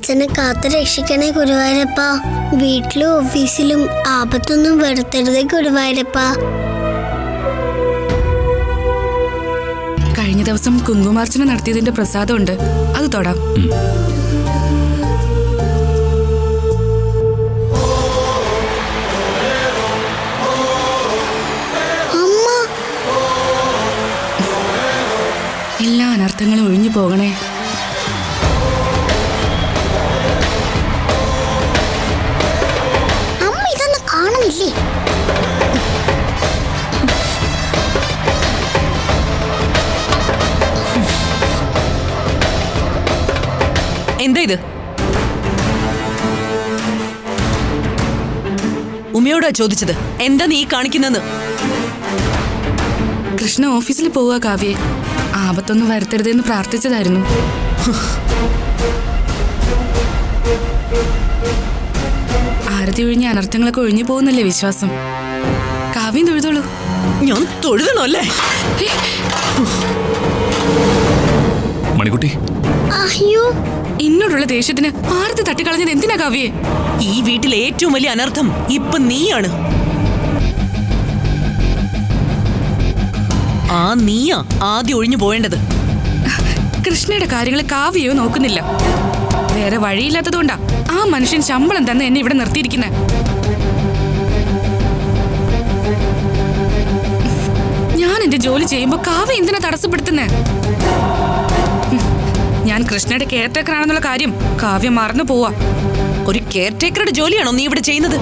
അച്ഛനെ കാത്തു രക്ഷിക്കണേ ഗുരുവായൂരപ്പ വീട്ടിലും ഓഫീസിലും ആപത്തൊന്നും വരുത്തരുതേ ഗുരുവായൂരപ്പ കഴിഞ്ഞ ദിവസം കുങ്കുമാർച്ചന നടത്തിയതിന്റെ പ്രസാദമുണ്ട് അത് തൊടാം അമ്മ എല്ലാ അനർത്ഥങ്ങളും ഒഴിഞ്ഞു പോകണേ അമ്മ ഇതൊന്നും കാണുന്നില്ലേ എന്താ ഇത് ഉമ്മയോടാ ചോദിച്ചത് എന്താ നീ കാണിക്കുന്നെന്ന് കൃഷ്ണ ഓഫീസിൽ പോവുക കാവ്യെ ആപത്തൊന്നും വരുത്തരുതെന്ന് പ്രാർത്ഥിച്ചതായിരുന്നു ആരതി ഒഴിഞ്ഞ അനർത്ഥങ്ങളൊക്കെ ഒഴിഞ്ഞു പോകുന്നല്ലേ വിശ്വാസം കാവ്യം തൊഴുതോളൂ ഞാൻ തൊഴുതണോ അല്ലേ മണിക്കുട്ടി അയ്യോ എന്നോടുള്ള ദേഷ്യത്തിന് ആരതി തട്ടിക്കളഞ്ഞത് എന്തിനാ കാവ്യേ ഈ വീട്ടിലെ ഏറ്റവും വലിയ അനർത്ഥം ഇപ്പൊ നീയാണ് ആ നീയാ ആദ്യം ഒഴിഞ്ഞു പോവേണ്ടത് കൃഷ്ണയുടെ കാര്യങ്ങൾ കാവ്യയോ നോക്കുന്നില്ല വേറെ വഴിയില്ലാത്തതുകൊണ്ടാ ആ മനുഷ്യൻ ശമ്പളം തന്നെ എന്നെ ഇവിടെ നിർത്തിയിരിക്കുന്നത് ഞാൻ എന്റെ ജോലി ചെയ്യുമ്പോ കാവ്യ എന്തിനാ തടസ്സപ്പെടുത്തുന്നേ ഉം. ഞാൻ കൃഷ്ണയുടെ കെയർടേക്കർ ആണെന്നുള്ള കാര്യം കാവ്യ മറന്നു പോവാ ഒരു കെയർടേക്കറുടെ ജോലിയാണോ നീ ഇവിടെ ചെയ്യുന്നത്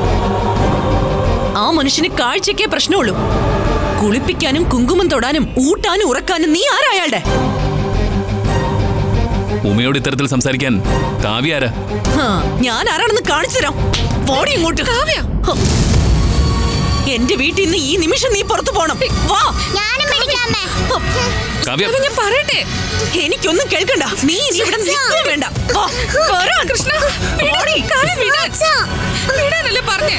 ആ മനുഷ്യന് കാഴ്ചയ്ക്കേ പ്രശ്നമുള്ളൂ കുളിപ്പിക്കാനും കുങ്കുമം തൊടാനും ഊട്ടാനും ഉറക്കാനും നീ ആരായാളുടെ ഉമയോട് ഇത്തരത്തിൽ സംസാരിക്കാൻ കാവ്യ ആരാ ഹാ, ഞാൻ ആരാണെന്ന് കാണിച്ചു തരാം പോടി ഇങ്ങോട്ട് കാവ്യ എന്റെ വീട്ടിൽ നിന്ന് ഈ നിമിഷം നീ പുറത്തു പോണം വാ ഞാനും പിടിക്കാമേ കാവ്യ കാവ്യ, ഞാൻ പറയട്ടെ എനിക്കൊന്നും കേൾക്കണ്ട നീ ഇനി ഇവിടെ നിൽക്കുക വേണ്ട വാ, വരാൻ. കൃഷ്ണ വിടാൻ, ഓടി. കാവ്യ വിടാൻ. വിടാനല്ലേ പറഞ്ഞേ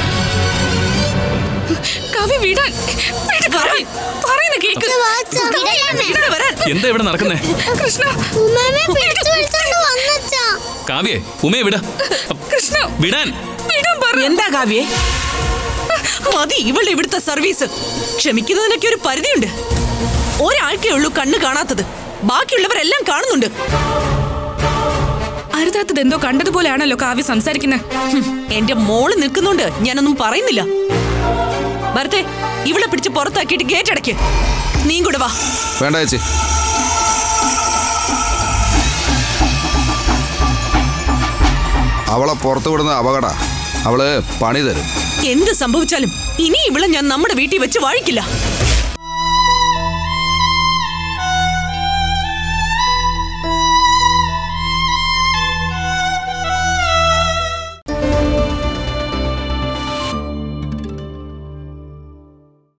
കാവ്യ വിടാൻ വിട് കാവ്യ. പറയുന്ന കേക്ക് ഇവിടെ വരാൻ എന്താ ഇവിടെ നടക്കുന്നേ കൃഷ്ണ ഉമ്മയെ പിടിച്ചു വിളിച്ചോണ്ട് വന്നച്ചാ കാവ്യേ ഉമയെ വിട കൃഷ്ണ വിടാൻ വിടാൻ പറ എന്താ കാവ്യേ മതി ഇവളുടെ ഇവിടുത്തെ സർവീസ് ക്ഷമിക്കുന്നതിനൊക്കെ ഒരു പരിധിയുണ്ട് ഒരാൾക്കേ ഉള്ളൂ കണ്ണ് കാണാത്തത് ബാക്കിയുള്ളവരെല്ലാം കാണുന്നുണ്ട് അരുതാത്തത് എന്തോ കണ്ടതുപോലെയാണല്ലോ കാവ്യ സംസാരിക്കുന്നത് ഹും, എന്റെ മോള് നിൽക്കുന്നുണ്ട് ഞാനൊന്നും പറയുന്നില്ല ഭരത്തെ ഇവളെ പിടിച്ച് പുറത്താക്കിയിട്ട് ഗേറ്റ് അടയ്ക്ക് നീ കൂടെ വാ വേണ്ട ചേച്ചി അവളെ പുറത്തു വിടുന്ന അപകട അവള് പണി തരും എന്ത് സംഭവിച്ചാലും ഇനി ഇവളെ ഞാൻ നമ്മുടെ വീട്ടിൽ വെച്ച് വാഴിക്കില്ല